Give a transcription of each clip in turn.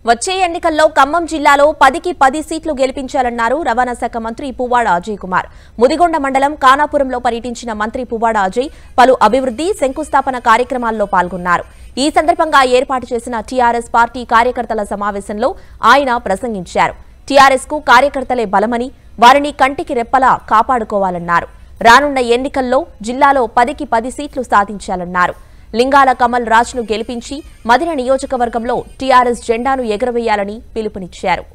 వచ్చే ఎన్నికల్లో ఖమ్మం జిల్లాలో పదికి పది సీట్లు గెలిపించాలన్నారు రవాణా శాఖ మంత్రి పువ్వాడ అజయ్ కుమార్ ముదిగొండ మండలం కానాపురంలో పర్యటించిన మంత్రి పువ్వాడ అజయ్ పలు అభివృద్ధి శంకుస్థాపన కార్యక్రమాల్లో పాల్గొన్నారు ఈ సందర్భంగా ఏర్పాటు చేసిన టీఆర్ఎస్ పార్టీ కార్యకర్తల సమావేశంలో ఆయన ప్రసంగించారు టీఆర్ఎస్ కు కార్యకర్తలే బలమని వారిని కంటికి రెప్పలా కాపాడుకోవాలన్నారు రానున్న ఎన్నికల్లో జిల్లాలో పదికి పది సీట్లు సాధించాలన్నారు లింగాల కమల్ రాజ్ను గెలిపించి మదిన నియోజకవర్గంలో టీఆర్ఎస్ జెండాను ఎగురవేయాలని పిలుపునిచ్చారు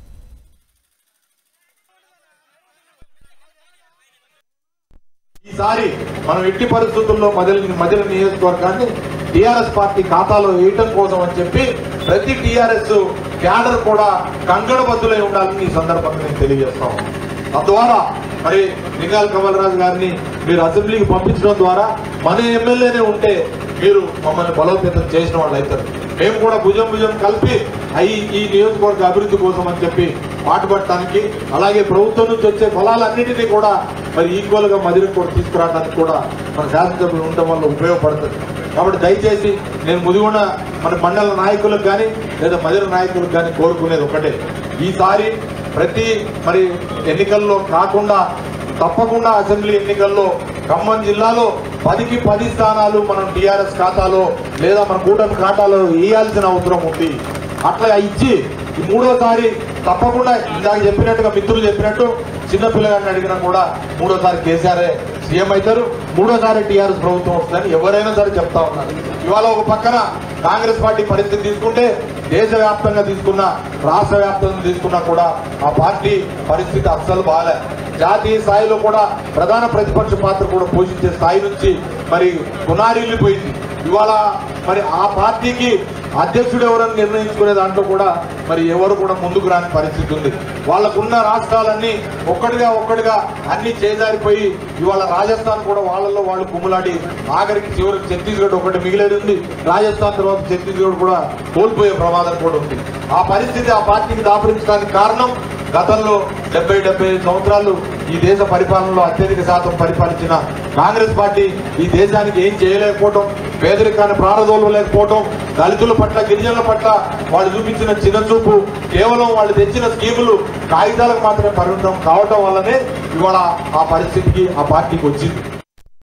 ఈసారి మనం ఎట్టి పరిస్థితుల్లో మదిలి మదిలి నియోజకవర్గాన్ని టిఆర్ఎస్ పార్టీ ఖాతాలో వేయటం కోసం అని చెప్పి ప్రతి టిఆర్ఎస్ క్యాడర్ కూడా కంగడబద్దులై ఉండాలని ఈ సందర్భంగా నేను తెలియజేస్తాం తద్వారా మరి లింగాల కమలరాజు గారిని మీరు అసెంబ్లీకి పంపించడం ద్వారా మన ఎమ్మెల్యేనే ఉంటే మీరు మమ్మల్ని బలోపేతం చేసిన వాళ్ళు అవుతారు మేము కూడా భుజం భుజం కలిపి అయి ఈ నియోజకవర్గ అభివృద్ధి కోసం అని చెప్పి పాటుపడటానికి అలాగే ప్రభుత్వం నుంచి వచ్చే ఫలాలన్నింటినీ కూడా మరి ఈక్వల్ గా మదిరికి కూడా తీసుకురావడానికి కూడా మన శాసనసభ్యులు ఉండటం వల్ల ఉపయోగపడుతుంది కాబట్టి దయచేసి నేను ముదిగొండ మన మండల నాయకులకు కానీ లేదా మదిర నాయకులకు కానీ కోరుకునేది ఒకటే ఈసారి ప్రతి మరి ఎన్నికల్లో కాకుండా తప్పకుండా అసెంబ్లీ ఎన్నికల్లో ఖమ్మం జిల్లాలో పదికి పది స్థానాలు మనం టీఆర్ఎస్ ఖాతాలో లేదా మన కూటమి ఖాతాలో వేయాల్సిన అవసరం ఉంది అట్లా ఇచ్చి ఈ మూడోసారి తప్పకుండా ఇందాక చెప్పినట్టుగా మిత్రులు చెప్పినట్టు చిన్నపిల్లగాడిని అడిగినా కూడా మూడోసారి కేసీఆర్ సీఎం అవుతారు మూడోసారి టీఆర్ఎస్ ప్రభుత్వం వస్తుందని ఎవరైనా సరే చెప్తా ఉన్నారు ఇవాళ ఒక పక్కన కాంగ్రెస్ పార్టీ పరిస్థితి తీసుకుంటే దేశవ్యాప్తంగా తీసుకున్న రాష్ట్ర వ్యాప్తంగా తీసుకున్నా కూడా ఆ పార్టీ పరిస్థితి అస్సలు బాగాలే జాతీయ స్థాయిలో కూడా ప్రధాన ప్రతిపక్ష పాత్ర కూడా పోషించే స్థాయి నుంచి మరి గునారిల్లిపోయింది ఇవాళ మరి ఆ పార్టీకి అధ్యక్షుడు ఎవరని నిర్ణయించుకునే దాంట్లో కూడా మరి ఎవరు కూడా ముందుకు రాని పరిస్థితి ఉంది వాళ్ళకున్న రాష్ట్రాలన్నీ ఒక్కడిగా ఒక్కడిగా అన్ని చేజారిపోయి ఇవాళ రాజస్థాన్ కూడా వాళ్ళల్లో వాళ్ళు కుమ్ములాడి ఆఖరికి చివరికి ఛత్తీస్గఢ్ ఒకటి మిగిలేది ఉంది రాజస్థాన్ తర్వాత ఛత్తీస్గఢ్ కూడా కోల్పోయే ప్రమాదం కూడా ఉంది ఆ పరిస్థితి ఆ పార్టీకి దాపరించడానికి కారణం గతంలో డెబ్బై డెబ్బై ఐదు సంవత్సరాలు ఈ దేశ పరిపాలనలో అత్యధిక శాతం పరిపాలించిన కాంగ్రెస్ పార్టీ ఈ దేశానికి ఏం చేయలేకపోవటం పేదరికాన్ని ప్రారదోలలేకపోవటం దళితుల పట్ల గిరిజనుల పట్ల వాళ్ళు చూపించిన చిన్నచూపు కేవలం వాళ్ళు తెచ్చిన స్కీములు కాగితాలకు మాత్రమే పరిమితం కావటం వల్లనే ఇవాళ ఆ పరిస్థితికి ఆ పార్టీకి వచ్చింది